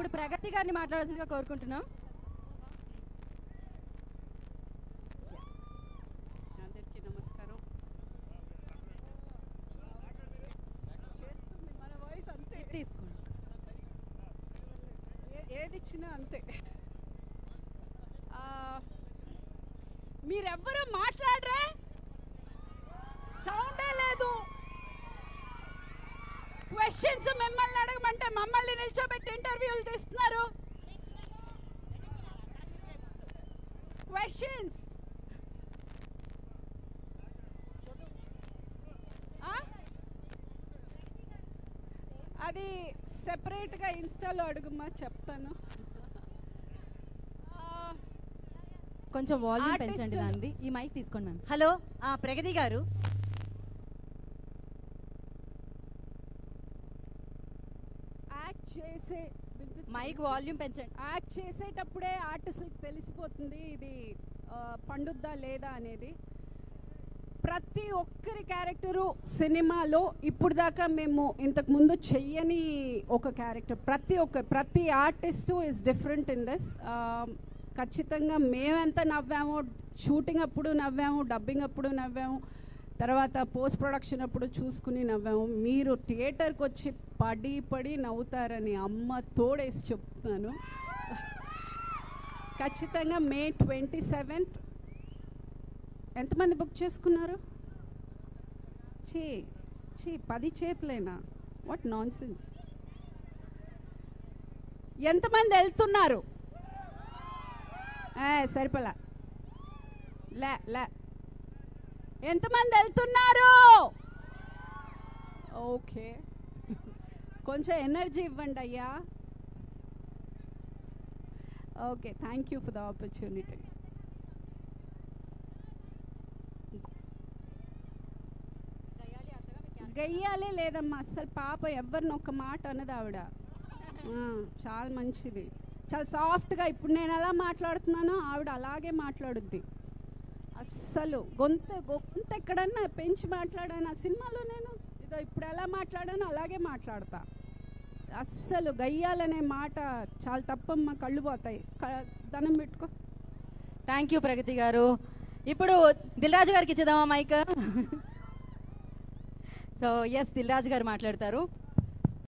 ఇప్పుడు ప్రగతి గారిని మాట్లాడాల్సిందిగా కోరుకుంటున్నాం అందరికీ నమస్కారం చేస్తుంది మన వాయిస్ అంతే తీసుకోండి ఏ- ఏది ఇచ్చినా అంతే ఆ, మీరెవ్వరూ మాట్లాడరే సౌండే లేదు క్వశ్చన్స్ మిమ్మల్ని అడగమంటే మమ్మల్ని నిల్చోబెట్టి ఇంటర్వ్యూలు తీస్తున్నారు క్వశ్చన్స్ అది సెపరేట్గా ఇన్స్టాలో అడుగుమా చెప్తాను ఆ, కొంచెం వాల్యూమ్ Artist- పెంచండి దాన్ని ఈ మైక్ తీసుకోండి మ్యామ్ హలో ఆ, ప్రగతి గారు యాక్ట్ చేసే వినిపిస్తుందా? మైక్ వాల్యూమ్ పెంచండి యాక్ట్ చేసేటప్పుడే ఆర్టిస్ట్కి తెలిసిపోతుంది ఇది ఆ, పండుద్దా లేదా అనేది ప్రతి ఒక్కరి క్యారెక్టరు సినిమాలో ఇప్పుడు దాకా మేము ఇంతకు ముందు చెయ్యని ఒక క్యారెక్టర్ ప్రతి ఒక్క ప్రతి artist is different in this ఖచ్చితంగా మేమెంత నవ్వాము షూటింగ్ అప్పుడు నవ్వాము డబ్బింగ్ అప్పుడు నవ్వాము తర్వాత పోస్ట్ ప్రొడక్షన్ అప్పుడు చూసుకుని నవ్వాము మీరు థియేటర్కి వచ్చి పడి పడి నవ్వుతారని అమ్మ తోడేసి చెప్తున్నాను ఖచ్చితంగా మే ట్వంటీ సెవెంత్ ఎంతమంది బుక్ చేసుకున్నారు చే చే పది చేతులేనా వాట్ నాన్ సెన్స్ ఎంతమంది వెళ్తున్నారు ఏ, సరిపోలా లే లే ఎంతమంది వెళ్తున్నారు ఓకే కొంచెం ఎనర్జీ ఇవ్వండి అయ్యా okay thank you for the opportunity గయ్యాలే లేదమ్మా అస్సలు పాప ఎవరిని ఒక్క మాట అన్నది ఆవిడ ఆ, చాలా మంచిది చాలా సాఫ్ట్గా ఇప్పుడు నేను ఎలా మాట్లాడుతున్నానో ఆవిడ అలాగే మాట్లాడుద్ది అస్సలు గొంత గొంత ఎక్కడన్నా పెంచి మాట్లాడాను ఆ సినిమాలో నేను ఇదో ఇప్పుడు ఎలా మాట్లాడానో అలాగే మాట్లాడతా అస్సలు గయ్యాలనే మాట చాలా తప్పమ్మా కళ్ళు పోతాయి క- దండం పెట్టుకో థ్యాంక్ యూ ప్రగతి గారు ఇప్పుడు దిల్రాజు గారికి ఇచ్చేద్దామా mic so yes Dil Raju garu మాట్లాడతారు